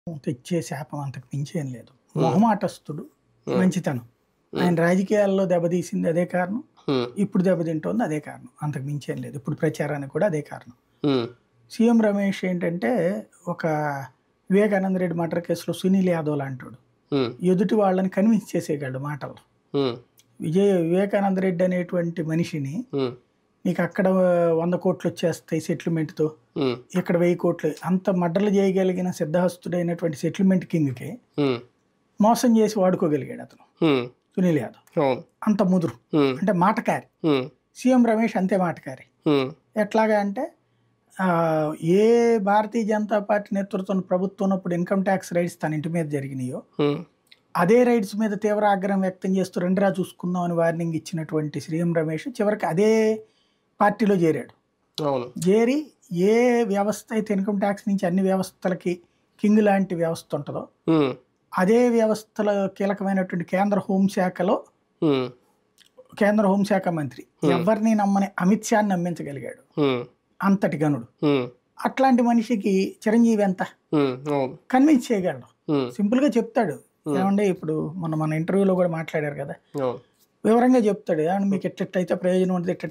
తెచ్చే శాపం అంతకు మించి ఏం లేదు మొహమాటస్తుడు మంచితనం ఆయన రాజకీయాల్లో దెబ్బతీసింది అదే కారణం ఉమ్, ఇప్పుడు దెబ్బతింటోంది అదే కారణం అంతకు మించి ఏం లేదు ఇప్పుడు ప్రచారానికి కూడా అదే కారణం ఉమ్, సీఎం రమేష్ ఏంటంటే ఒక వివేకానంద రెడ్డి మర్డర్ కేసులో సునీల్ యాదవ్ లాంటాడు ఉమ్, ఎదుటి వాళ్ళని కన్విన్స్ చేసేయగలడు మాటలు ఉమ్, విజయ్ వివేకానంద రెడ్డి అనేటువంటి మనిషిని ఉమ్, నీకు అక్కడ వంద కోట్లు వచ్చేస్తాయి సెటిల్మెంట్తో ఉమ్, ఇక్కడ వెయ్యి కోట్లు అంత మర్డర్లు చేయగలిగిన సిద్ధహస్తుడైనటువంటి సెటిల్మెంట్ కింగ్కి ఉమ్, మోసం చేసి వాడుకోగలిగాడు అతను ఉమ్, సునీల్ యాదవ్ అవును అంత ముదురు ఉమ్, అంటే మాటకారి ఉమ్, సీఎం రమేష్ అంతే మాటకారి ఉమ్, ఎట్లాగా అంటే ఆ, ఏ భారతీయ జనతా పార్టీ నేతృత్వం ప్రభుత్వం ఉన్నప్పుడు ఇన్కమ్ ట్యాక్స్ రైడ్స్ తన ఇంటి మీద జరిగినాయో ఉమ్, అదే రైడ్స్ మీద తీవ్ర ఆగ్రహం వ్యక్తం చేస్తూ రెండురా చూసుకుందాం అని వార్నింగ్ ఇచ్చినటువంటి సీఎం రమేష్ చివరికి అదే పార్టీలో చేరాడు అవును చేరి ఏ వ్యవస్థ అయితే ఇన్కమ్ ట్యాక్స్ నుంచి అన్ని వ్యవస్థలకి కింగ్ లాంటి వ్యవస్థ ఉంటుందో ఉమ్, అదే వ్యవస్థలో కీలకమైనటువంటి కేంద్ర హోంశాఖలో ఉమ్, కేంద్ర హోంశాఖ మంత్రి ఎవరిని నమ్మని అమిత్ షాని నమ్మించగలిగాడు ఉమ్, అంతటి గనుడు ఉమ్, అట్లాంటి మనిషికి చిరంజీవి ఎంత ఉమ్, అవును కన్విన్స్ చేయగలడు ఉమ్, సింపుల్గా చెప్తాడు ఏమంటే ఇప్పుడు మన మన ఇంటర్వ్యూలో కూడా మాట్లాడారు కదా అవును వివరంగా చెప్తాడు ఏమంటే మీకు ఎట్లెట్లయితే ప్రయోజనం ఉంటుంది ఎట్ల